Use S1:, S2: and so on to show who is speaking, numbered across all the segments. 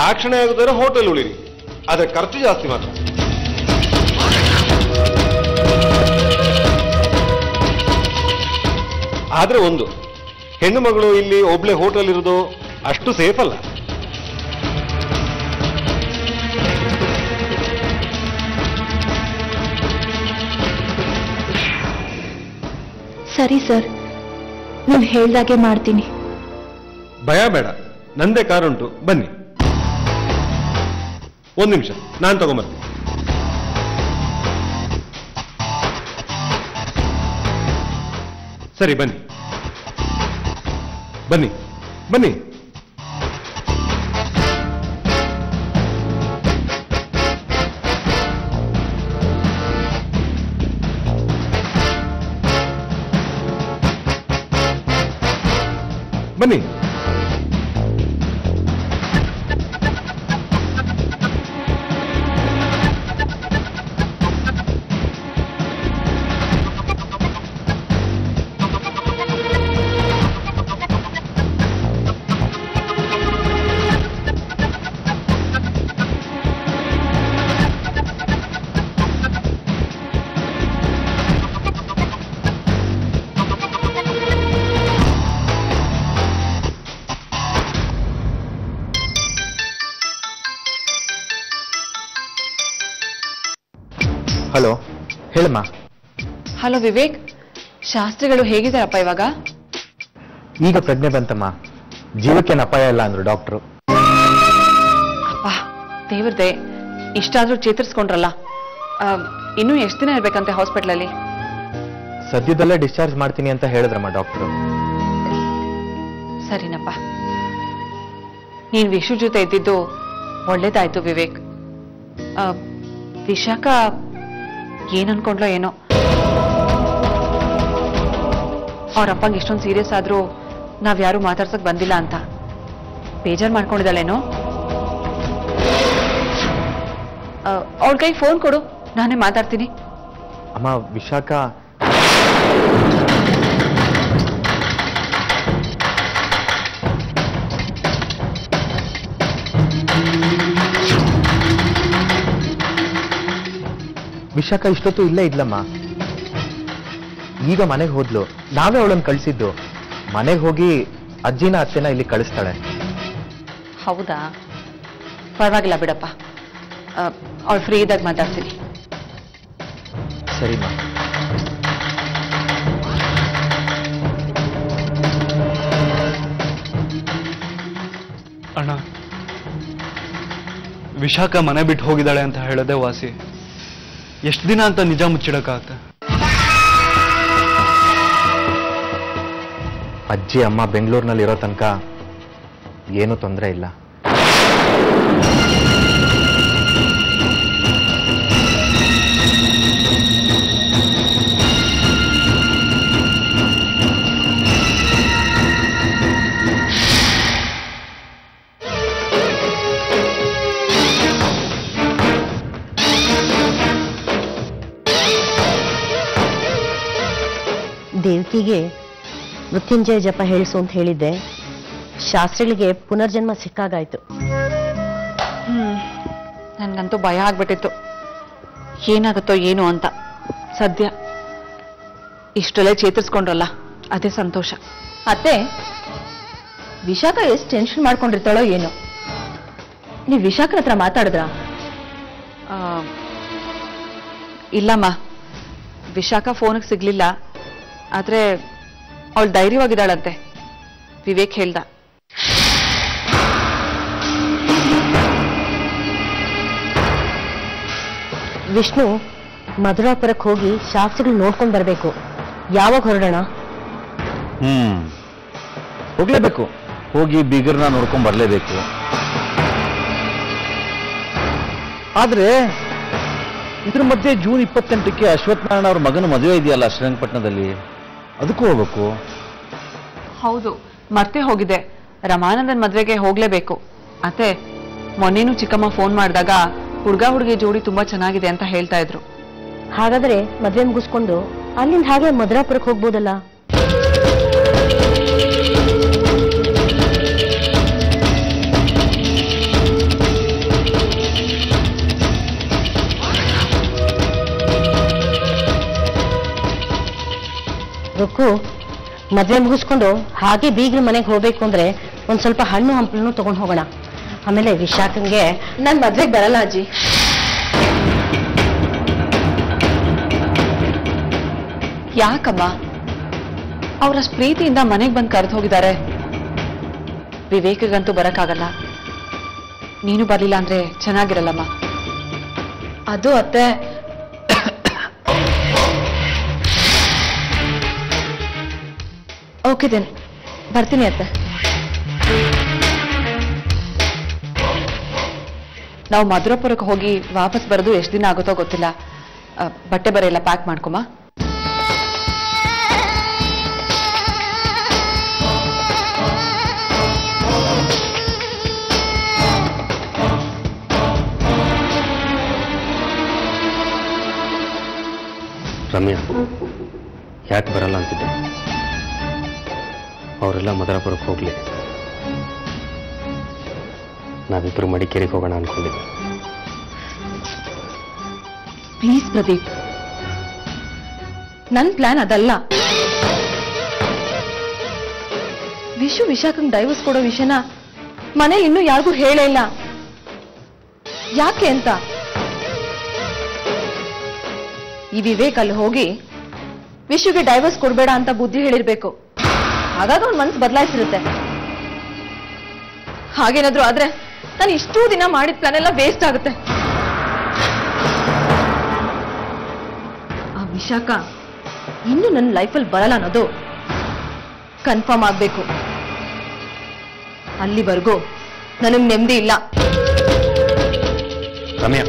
S1: ಆ ಕ್ಷಣ ಆಗುದಾದ್ರೆ ಹೋಟೆಲ್ ಉಳಿರಿ ಆದ್ರೆ ಖರ್ಚು ಜಾಸ್ತಿ ಮಾತ್ರ ಆದ್ರೆ ಒಂದು ಹೆಣ್ಣು ಮಗಳು ಇಲ್ಲಿ ಒಬ್ಳೆ ಹೋಟೆಲ್ ಇರೋದು ಅಷ್ಟು ಸೇಫ್ ಅಲ್ಲ
S2: ಸರಿ ಸರ್ ನೀವು ಹೇಳ್ದಾಗೆ ಮಾಡ್ತೀನಿ
S1: ಭಯ ಬೇಡ ನಂದೇ ಕಾರುಂಟು ಬನ್ನಿ ಒಂದು ನಿಮಿಷ ನಾನು ತಗೊಂಬರ್ತೀನಿ ಸರಿ ಬನ್ನಿ ಬನ್ನಿ ಬನ್ನಿ ಬನ್ನಿ
S3: ಹಲೋ ಹೇಳಮ್ಮ
S4: ಹಲೋ ವಿವೇಕ್ ಶಾಸ್ತ್ರಿಗಳು ಹೇಗಿದ್ದಾರಪ್ಪ ಇವಾಗ
S3: ಈಗ ಪ್ರಜ್ಞೆ ಬಂತಮ್ಮ ಜೀವಕ್ಕೇನು ಅಪಾಯ ಇಲ್ಲ ಅಂದ್ರು ಡಾಕ್ಟ್ರು
S4: ಅಪ್ಪ ದೇವ್ರದೆ ಇಷ್ಟಾದ್ರೂ ಚೇತರಿಸ್ಕೊಂಡ್ರಲ್ಲ ಆ, ಇನ್ನೂ ಎಷ್ಟು ದಿನ ಇರ್ಬೇಕಂತೆ ಹಾಸ್ಪಿಟ್ಲಲ್ಲಿ
S3: ಸದ್ಯದಲ್ಲೇ ಡಿಸ್ಚಾರ್ಜ್ ಮಾಡ್ತೀನಿ ಅಂತ ಹೇಳಿದ್ರಮ್ಮ ಡಾಕ್ಟ್ರು
S4: ಸರಿನಪ್ಪ ನೀನ್ ವಿಶು ಜೊತೆ ಇದ್ದಿದ್ದು ಒಳ್ಳೇದಾಯ್ತು ವಿವೇಕ್ ಆ, ವಿಶಾಖ ಏನ್ ಅನ್ಕೊಂಡ್ಲೋ ಏನೋ ಅವ್ರ ಅಪ್ಪಂಗೆ ಇಷ್ಟೊಂದು ಸೀರಿಯಸ್ ಆದ್ರೂ ನಾವ್ಯಾರು ಮಾತಾಡ್ಸಕ್ ಬಂದಿಲ್ಲ ಅಂತ ಬೇಜಾರ್ ಮಾಡ್ಕೊಂಡಿದ್ದಾಳೇನೋ ಅವಳ ಕೈ ಫೋನ್ ಕೊಡು ನಾನೇ ಮಾತಾಡ್ತೀನಿ
S3: ಅಮ್ಮ ವಿಶಾಖ ವಿಶಾಖ ಇಷ್ಟೊತ್ತು ಇಲ್ಲೇ ಇದ್ಲಮ್ಮ ಈಗ ಮನೆಗೆ ಹೋದ್ಲು ನಾವೇ ಅವಳನ್ನು ಕಳಿಸಿದ್ದು ಮನೆಗೆ ಹೋಗಿ ಅಜ್ಜಿನ ಅತ್ತೆನ ಇಲ್ಲಿ ಕಳಿಸ್ತಾಳೆ
S4: ಹೌದಾ ಪರವಾಗಿಲ್ಲ ಬಿಡಪ್ಪ ಅವಳು ಫ್ರೀ ಇದ್ದಾಗ ಮಾತಾಡ್ತೀನಿ
S3: ಸರಿಮ್ಮ
S5: ಅಣ್ಣ ವಿಶಾಖ ಮನೆ ಬಿಟ್ಟು ಹೋಗಿದ್ದಾಳೆ ಅಂತ ಹೇಳದೆ ವಾಸಿ ಎಷ್ಟು ದಿನ ಅಂತ ನಿಜ ಮುಚ್ಚಿಡಕ್ಕಾಗತ್ತೆ
S3: ಅಜ್ಜಿ ಅಮ್ಮ ಬೆಂಗಳೂರಿನಲ್ಲಿ ಇರೋ ತನಕ ಏನೂ ತೊಂದರೆ ಇಲ್ಲ
S6: ದೇವಕಿಗೆ ಮೃತ್ಯುಂಜಯ ಜಪ ಹೇಳಿಸು ಅಂತ ಹೇಳಿದ್ದೆ ಶಾಸ್ತ್ರಿಗಳಿಗೆ ಪುನರ್ಜನ್ಮ ಸಿಕ್ಕಾಗಾಯ್ತು
S4: ಹ್ಮ್ ನನ್ಗಂತೂ ಭಯ ಆಗ್ಬಿಟ್ಟಿತ್ತು ಏನಾಗುತ್ತೋ ಏನು ಅಂತ ಸದ್ಯ ಇಷ್ಟರಲ್ಲೇ ಚೇತರಿಸ್ಕೊಂಡ್ರಲ್ಲ ಅದೇ ಸಂತೋಷ
S2: ಅತ್ತೆ ವಿಶಾಖ ಎಷ್ಟು ಟೆನ್ಷನ್ ಮಾಡ್ಕೊಂಡಿರ್ತಾಳೋ ಏನೋ ನೀವು ವಿಶಾಖನ ಹತ್ರ ಮಾತಾಡಿದ್ರಾ
S4: ಆ, ಇಲ್ಲಮ್ಮ ವಿಶಾಖ ಫೋನಿಗೆ ಸಿಗ್ಲಿಲ್ಲ ಆದ್ರೆ ಅವಳು ಧೈರ್ಯವಾಗಿದ್ದಾಳಂತೆ ವಿವೇಕ್ ಹೇಳ್ದ
S6: ವಿಷ್ಣು ಮಧುರಾಪುರಕ್ಕೆ ಹೋಗಿ ಶಾಸ್ತ್ರಿಗಳು ನೋಡ್ಕೊಂಡು ಬರಬೇಕು ಯಾವಾಗ ಹೊರಡೋಣ
S7: ಹ್ಮ್ ಹೋಗ್ಲೇಬೇಕು ಹೋಗಿ ಬೀಗರ್ನ ನೋಡ್ಕೊಂಡ್ ಬರ್ಲೇಬೇಕು ಆದ್ರೆ ಇದ್ರ ಮಧ್ಯೆ ಜೂನ್ ಇಪ್ಪತ್ತೆಂಟಕ್ಕೆ ಅಶ್ವತ್ಥನಾರಾಯಣ ಅವ್ರ ಮಗನ ಮದುವೆ ಇದೆಯಲ್ಲ ಶ್ರೀರಂಗಪಟ್ಟಣದಲ್ಲಿ ಅದಕ್ಕೂ ಹೋಗ್ಬೇಕು
S4: ಹೌದು ಮರ್ತೆ ಹೋಗಿದೆ ರಮಾನಂದನ್ ಮದ್ವೆಗೆ ಹೋಗ್ಲೇಬೇಕು ಅತ್ತೆ ಮೊನ್ನೆನೂ ಚಿಕ್ಕಮ್ಮ ಫೋನ್ ಮಾಡಿದಾಗ ಹುಡ್ಗ ಹುಡುಗಿ ಜೋಡಿ ತುಂಬಾ ಚೆನ್ನಾಗಿದೆ ಅಂತ ಹೇಳ್ತಾ ಇದ್ರು
S6: ಹಾಗಾದ್ರೆ ಮದ್ವೆ ಮುಗಿಸ್ಕೊಂಡು ಅಲ್ಲಿಂದ ಹಾಗೆ ಮಧುರಾಪುರಕ್ಕೆ ಹೋಗ್ಬೋದಲ್ಲ ರುಕ್ಕು ಮದ್ವೆ ಮುಗಿಸ್ಕೊಂಡು ಹಾಗೆ ಬೀಗ್ರ ಮನೆಗೆ ಹೋಗ್ಬೇಕು ಅಂದ್ರೆ ಒಂದ್ ಸ್ವಲ್ಪ ಹಣ್ಣು ಹಂಪಲನ್ನು ತಗೊಂಡು ಹೋಗೋಣ ಆಮೇಲೆ ವಿಶಾಖಂಗೆ
S2: ನನ್ ಮದ್ವೆಗ್ ಬರಲ್ಲ ಅಜ್ಜಿ
S4: ಯಾಕಮ್ಮ ಅವ್ರಷ್ಟು ಪ್ರೀತಿಯಿಂದ ಮನೆಗೆ ಬಂದು ಕರೆದು ಹೋಗಿದ್ದಾರೆ ವಿವೇಕಗಂತೂ ಬರಕ್ಕಾಗಲ್ಲ ನೀನು ಬರ್ಲಿಲ್ಲ ಅಂದ್ರೆ ಚೆನ್ನಾಗಿರಲ್ಲಮ್ಮ
S2: ಅದು ಅತ್ತೆ ಓಕೆ ದೆನ್ ಬರ್ತೀನಿ ಅತ್ತೆ
S4: ನಾವು ಮಧುರಪುರಕ್ಕೆ ಹೋಗಿ ವಾಪಸ್ ಬರೋದು ಎಷ್ಟು ದಿನ ಆಗುತ್ತೋ ಗೊತ್ತಿಲ್ಲ ಆ, ಬಟ್ಟೆ ಬರೆ ಎಲ್ಲ ಪ್ಯಾಕ್ ಮಾಡ್ಕೊಮ್ಮ
S1: ರಮ್ಯಾ ಯಾಕೆ ಬರಲ್ಲ ಅಂತಿದ್ದೆ ಅವರೆಲ್ಲ ಮದರಾಪುರಕ್ಕೆ ಹೋಗ್ಲಿ ನಾವಿಬ್ಬರು ಮಡಿಕೇರಿಗೆ ಹೋಗೋಣ ಅನ್ಕೊಂಡಿದ್ದೆ
S2: ಪ್ಲೀಸ್ ಪ್ರದೀಪ್ ನನ್ ಪ್ಲಾನ್ ಅದಲ್ಲ ವಿಶು ವಿಶಾಖಂಗ್ ಡೈವರ್ಸ್ ಕೊಡೋ ವಿಷಯನ ಮನೇಲಿ ಇನ್ನೂ ಯಾರಿಗೂ ಹೇಳೇ ಇಲ್ಲ ಯಾಕೆ ಅಂತ ಈ ವಿವೇಕ್ ಅಲ್ಲಿ ಹೋಗಿ ವಿಶುಗೆ ಡೈವರ್ಸ್ ಕೊಡ್ಬೇಡ ಅಂತ ಬುದ್ಧಿ ಹೇಳಿರ್ಬೇಕು ಹಾಗಾದ್ರೆ ಅವ್ನ ಮನ್ಸು ಬದಲಾಯಿಸಿರುತ್ತೆ ಹಾಗೇನಾದ್ರೂ ಆದ್ರೆ ನಾನು ಇಷ್ಟೂ ದಿನ ಮಾಡಿದ ಪ್ಲಾನ್ ಎಲ್ಲ ವೇಸ್ಟ್ ಆಗುತ್ತೆ ಆ ವಿಶಾಖ ಇನ್ನು ನನ್ನ ಲೈಫಲ್ಲಿ ಬರಲ್ಲ ಅನ್ನೋದು ಕನ್ಫರ್ಮ್ ಆಗ್ಬೇಕು ಅಲ್ಲಿವರೆಗೂ ನನಗ್ ನೆಮ್ಮದಿ ಇಲ್ಲ
S1: ರಮ್ಯಾ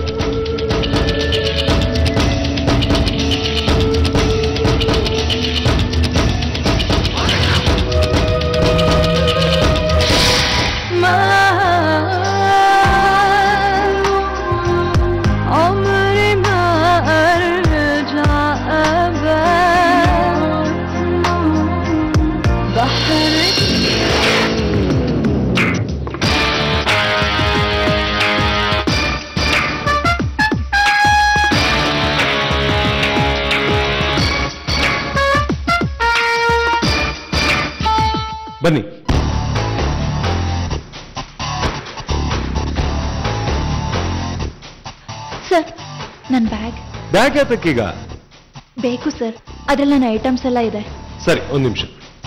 S1: ಬನ್ನಿ
S2: ಸರ್ ನನ್ನ ಬ್ಯಾಗ್
S1: ಬ್ಯಾಗ್ ಯಾತಕ್ಕೀಗ
S2: ಬೇಕು ಸರ್ ಅದ್ರಲ್ಲಿ ನನ್ನ ಐಟಮ್ಸ್ ಎಲ್ಲ ಇದೆ
S1: ಸರಿ ಒಂದು ನಿಮಿಷ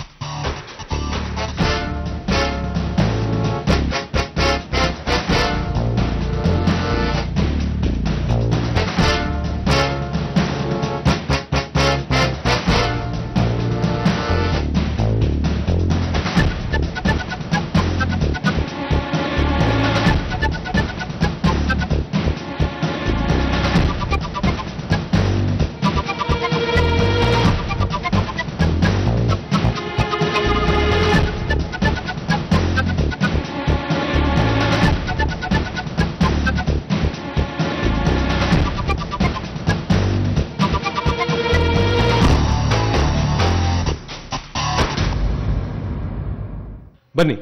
S1: ಬನ್ನಿ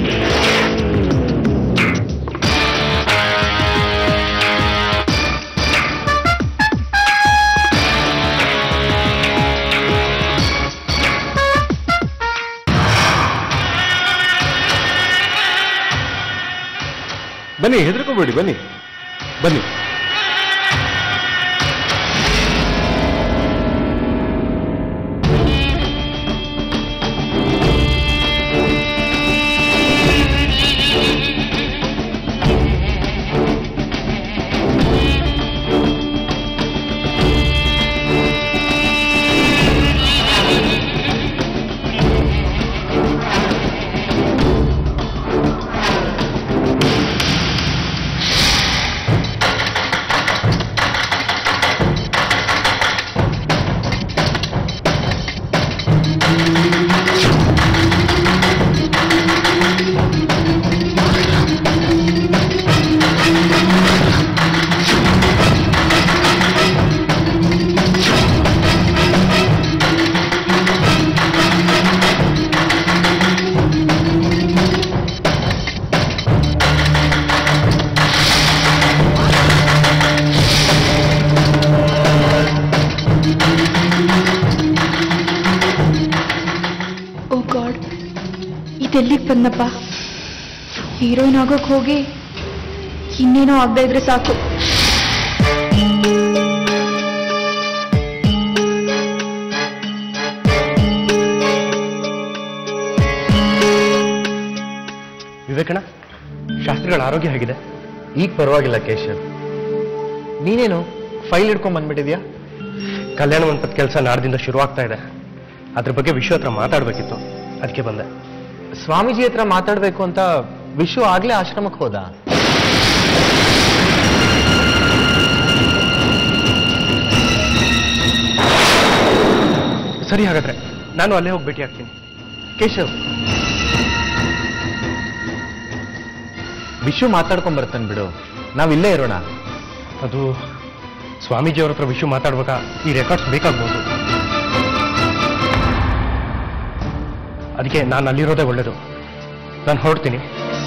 S1: ಬನ್ನಿ ಹೆದರ್ಕೋಬೇಡಿ ಬನ್ನಿ ಬನ್ನಿ
S8: ಎಲ್ಲಿಗೆ ಬಂದಪ್ಪ ಹೀರೋಯಿನ್ ಆಗೋಕ್ ಹೋಗಿ ಇನ್ನೇನೋ ಆಗದೆ ಇದ್ರೆ ಸಾಕು
S1: ವಿವೇಕಣ್ಣ ಶಾಸ್ತ್ರಿಗಳ ಆರೋಗ್ಯ ಹೇಗಿದೆ
S3: ಈಗ ಪರವಾಗಿಲ್ಲ ಕೇಶವ್ ನೀನೇನು ಫೈಲ್ ಹಿಡ್ಕೊಂಡ್ ಬಂದ್ಬಿಟ್ಟಿದ್ಯಾ
S1: ಕಲ್ಯಾಣ ಮಂಟಪದ ಕೆಲಸ ನಾಡ್ದಿಂದ ಶುರುವಾಗ್ತಾ ಇದೆ ಅದ್ರ ಬಗ್ಗೆ ವಿಶ್ವ ಹತ್ರ ಮಾತಾಡ್ಬೇಕಿತ್ತು ಅದಕ್ಕೆ ಬಂದೆ
S3: ಸ್ವಾಮೀಜಿ ಹತ್ರ ಮಾತಾಡ್ಬೇಕು ಅಂತ ವಿಶ್ವ ಆಗ್ಲೇ ಆಶ್ರಮಕ್ಕೆ ಹೋದ
S1: ಸರಿ ಹಾಗಾದ್ರೆ ನಾನು ಅಲ್ಲೇ ಹೋಗಿ ಭೇಟಿ ಆಗ್ತೀನಿ
S3: ಕೇಶವ್ ವಿಶ್ವ ಮಾತಾಡ್ಕೊಂಡ್ ಬರ್ತಾನೆ ಬಿಡು ನಾವ್ ಇಲ್ಲೇ ಇರೋಣ
S1: ಅದು ಸ್ವಾಮೀಜಿ ಅವ್ರ ಹತ್ರ ವಿಶ್ವ ಮಾತಾಡ್ಬೇಕಾ ಈ ರೆಕಾರ್ಡ್ಸ್ ಬೇಕಾಗ್ಬೋದು ಅದಕ್ಕೆ ನಾನು ಅಲ್ಲಿರೋದೇ ಒಳ್ಳೇದು ನಾನು ಹೊರಡ್ತೀನಿ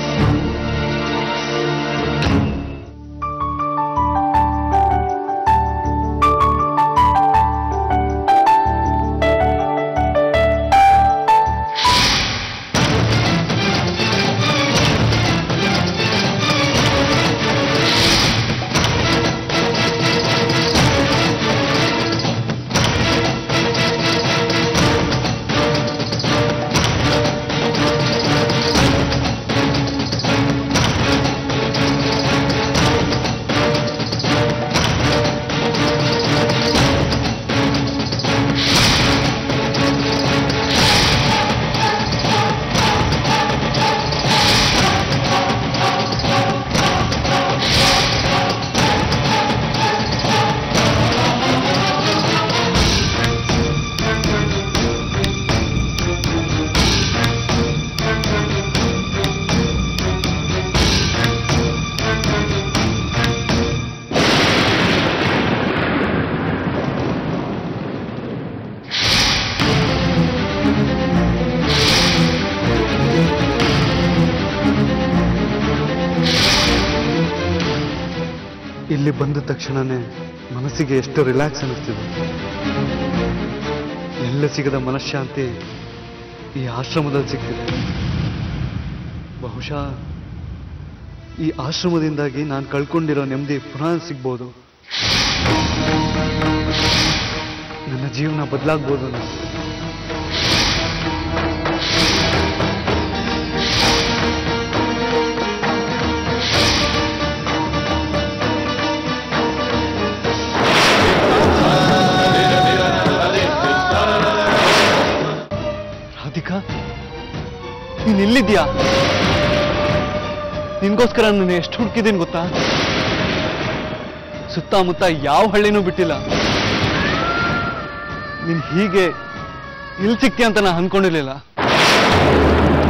S5: ಇಲ್ಲಿ ಬಂದ ತಕ್ಷಣನೇ ಮನಸ್ಸಿಗೆ ಎಷ್ಟು ರಿಲ್ಯಾಕ್ಸ್ ಅನ್ನಿಸ್ತಿದೆ ಎಲ್ಲ ಸಿಗದ ಮನಃಶಾಂತಿ ಈ ಆಶ್ರಮದಲ್ಲಿ ಸಿಗ್ತಿದೆ ಬಹುಶಃ ಈ ಆಶ್ರಮದಿಂದಾಗಿ ನಾನು ಕಳ್ಕೊಂಡಿರೋ ನೆಮ್ಮದಿ ಪುನಃ ಸಿಗ್ಬೋದು ನನ್ನ ಜೀವನ ಬದಲಾಗ್ಬೋದು ನಾನು ರಾಧಿಕಾ ನೀನ್ ಇಲ್ಲಿದ್ಯಾ ನಿನ್ಗೋಸ್ಕರ ನಾನು ಎಷ್ಟು ಹುಡುಕಿದ್ದೀನಿ ಗೊತ್ತಾ ಸುತ್ತಮುತ್ತ ಯಾವ ಹಳ್ಳಿನೂ ಬಿಟ್ಟಿಲ್ಲ ನೀನ್ ಹೀಗೆ ಇಲ್ಲಿ ಸಿಕ್ತೀಯ ಅಂತ ನಾನು ಅನ್ಕೊಂಡಿರ್ಲಿಲ್ಲ